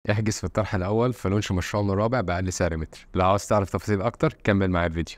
احجز في الطرح الاول في لونش مشروعنا الرابع باقل سعر متر لو عاوز تعرف تفاصيل اكتر كمل معايا الفيديو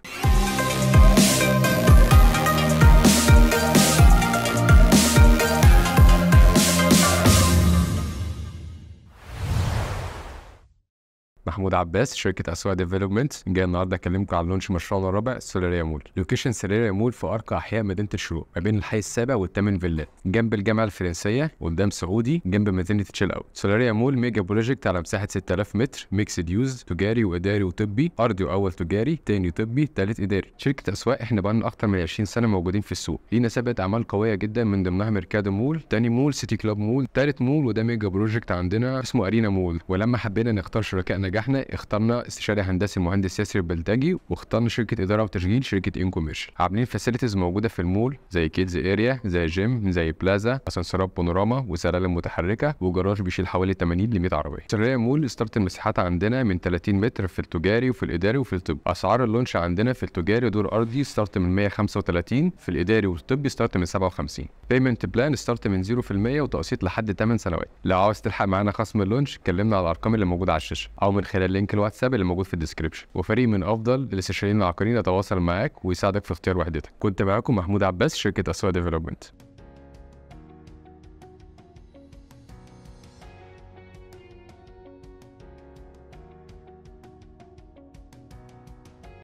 محمود عباس شركة أسواق ديفلوبمنت جاي النهارده أكلمكم عن لونش مشروعنا الرابع سولاريا مول لوكيشن سولاريا مول في أرقى أحياء مدينة الشروق ما بين الحي السابع والثامن فيلات جنب الجامعة الفرنسية قدام سعودي جنب مدينة تشيل أوت سولاريا مول ميجا بروجكت على مساحة 6000 متر ميكسد يوز تجاري وإداري وطبي أرضي وأول تجاري تاني طبي تالت إداري شركة أسواق إحنا بقالنا أكتر من 20 سنة موجودين في السوق لينا سابقة أعمال قوية جدا من ضمنها ميركادو مول تاني مول سيتي كلاب مول تالت مول وده ميجا بروجكت عندنا اسمه أرينا مول ولما حبينا نختار شركاء نجاحنا اخترنا استشاري هندسي المهندس ياسر البلتاجي واخترنا شركه اداره وتشغيل شركه ان كوميرشال عاملين فاسيلتيز موجوده في المول زي كيدز اريا زي جيم زي بلازا اسانسيرات بانوراما وسلالم متحركه وجراج بيشيل حوالي 80 ل 100 عربيه سريه مول ستارت المساحات عندنا من 30 متر في التجاري وفي الاداري وفي الطب اسعار اللونش عندنا في التجاري دور ارضي ستارت من 135 في الاداري والطبي ستارت من 57 بيمنت بلان ستارت من 0% وتقسيط لحد 8 سنوات لو عاوز تلحق معانا خصم اللونش كلمنا على الارقام اللي موجوده على الشاشه او من خلال لينك الواتساب اللي موجود في الديسكربشن وفريق من افضل الاستشاريين العقاريين يتواصل معاك ويساعدك في اختيار وحدتك كنت معاكم محمود عباس شركه اسواق ديفلوبمنت